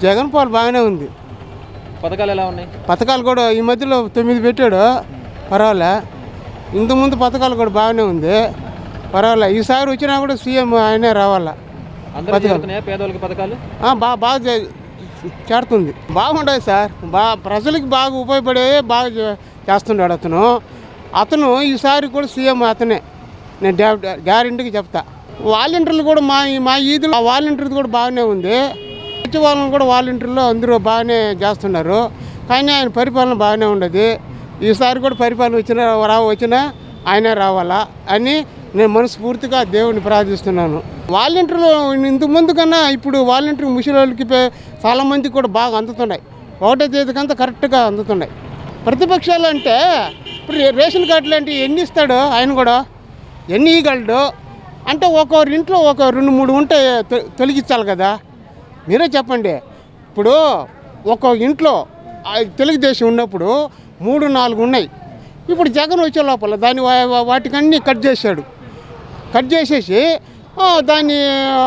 జగన్ పాలు బాగానే ఉంది పథకాలు ఎలా ఉన్నాయి పథకాలు కూడా ఈ మధ్యలో తొమ్మిది పెట్టాడు పర్వాలే ఇంతకుముందు పథకాలు కూడా బాగానే ఉంది పర్వాలే ఈసారి వచ్చినా కూడా సీఎం ఆయనే రావాలా అందరూ చేరుతున్నాయా పేదవాళ్ళకి పథకాలు ఆ, బాగా బాగా చే- చేరుతుంది బాగుండదు సార్ బాగా ప్రజలకి బాగా ఉపయోగపడే బాగా చే- చేస్తున్నాడు అతను అతను ఈసారి కూడా సీఎం అతనే నేను గ్యారెంటీకి చెప్తా వాలంటీర్లు కూడా మా మా ఈదులో వాలంటీర్ది కూడా బాగానే ఉంది వచ్చే వాళ్ళని కూడా వాలంటీర్లు అందరూ బాగానే చేస్తున్నారు కానీ ఆయన పరిపాలన బాగానే ఉండదు ఈసారి కూడా పరిపాలన వచ్చిన రా వచ్చినా ఆయనే రావాలా అని నేను మనస్ఫూర్తిగా దేవుడిని ప్రార్థిస్తున్నాను వాలంటీర్లు ఇంతకు ముందు కన్నా ఇప్పుడు వాలంటీర్ ముసలి వాళ్ళకి పే- చాలా మందికి కూడా బాగా అందుతున్నాయి ఒకటో తేదీకంతా కరెక్ట్గా అందుతున్నాయి ప్రతిపక్షాలు అంటే ఇప్పుడు రే- రేషన్ కార్డులు అంటే ఎన్ని ఇస్తాడు ఆయన కూడా ఎన్ని ఇవ్వగలడు అంటే ఒక్కొరి ఇంట్లో ఒక రెండు మూడు ఉంటే తొ- తొలగించాలి కదా మీరే చెప్పండి ఇప్పుడు ఒక ఇంట్లో ఆ తెలుగుదేశం ఉన్నప్పుడు మూడు నాలుగు ఉన్నాయి ఇప్పుడు జగన్ వచ్చే లోపల దాన్ని వా- వా- వాటికన్నీ కట్ చేశాడు కట్ చేసేసి ఆ, దాన్ని ఆ,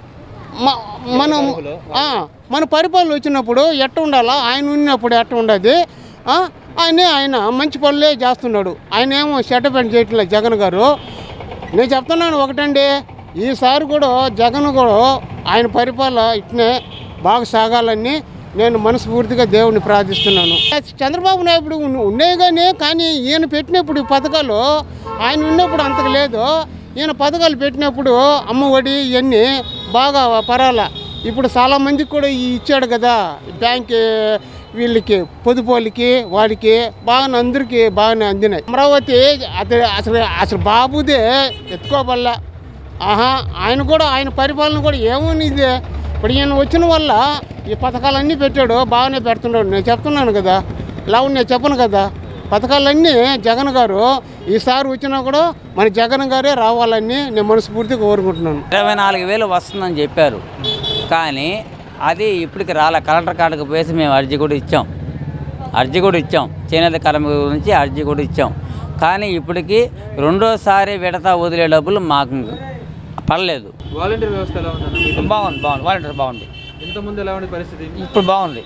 మ- మనం ఆ, మన పరిపాలన వచ్చినప్పుడు ఎట్ట ఉండాలా ఆయన ఉన్నప్పుడు ఎట్ట ఉండదు ఆ, ఆయనే ఆయన మంచి పనులే చేస్తున్నాడు ఆయన ఏమో సెటపెంట్ చేయట్లేదు జగన్ గారు నేను చెప్తున్నాను ఒకటండి ఈసారి కూడా జగన్ కూడా ఆయన పరిపాలన ఇట్నే బాగా సాగాలని నేను మనస్ఫూర్తిగా దేవుడిని ప్రార్థిస్తున్నాను చంద్రబాబు నాయుడు ఉన్నాయి కానీ కానీ ఈయన పెట్టినప్పుడు ఈ పథకాలు ఆయన ఉన్నప్పుడు అంతకు లేదు ఈయన పథకాలు పెట్టినప్పుడు అమ్మ ఒడి ఇవన్నీ బాగా పరాల ఇప్పుడు చాలా మందికి కూడా ఈ ఇచ్చాడు కదా బ్యాంక్ వీళ్ళకి పొదుపోళ్ళకి వాడికి బాగా అందరికీ బాగానే అందినాయి అమరావతి అతను అసలు అసలు బాబుదే ఎత్తుకోబల్లా ఆహా ఆయన కూడా ఆయన పరిపాలన కూడా ఏమని ఇది ఇప్పుడు ఈయన వచ్చిన వల్ల ఈ పథకాలన్నీ పెట్టాడు బాగానే పెడుతున్నాడు నేను చెప్తున్నాను కదా లావు నేను చెప్పను కదా పథకాలన్నీ జగన్ గారు ఈసారి వచ్చినా కూడా మన జగన్ గారే రావాలని నేను మనస్ఫూర్తిగా కోరుకుంటున్నాను ఇరవై నాలుగు వేలు వస్తుందని చెప్పారు కానీ అది ఇప్పటికి రాలే కలెక్టర్ కాడికి పోయేసి మేము అర్జీ కూడా ఇచ్చాం అర్జీ కూడా ఇచ్చాం చేనేత కార్మికుల గురించి అర్జీ కూడా ఇచ్చాం కానీ ఇప్పటికి రెండోసారి విడత వదిలే డబ్బులు మాకు పడలేదు వాలంటీర్ వ్యవస్థ ఎలా ఉందన్న మీకు బాగుంది బాగుంది వాలంటీర్ బాగుంది ఇంతకుముందు ఎలా ఉండే పరిస్థితి ఇప్పుడు బాగుంది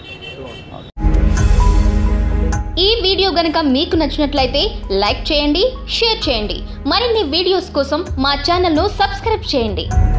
ఈ వీడియో గనుక మీకు నచ్చినట్లయితే లైక్ చేయండి షేర్ చేయండి మరిన్ని వీడియోస్ కోసం మా ఛానల్ను సబ్స్క్రైబ్ చేయండి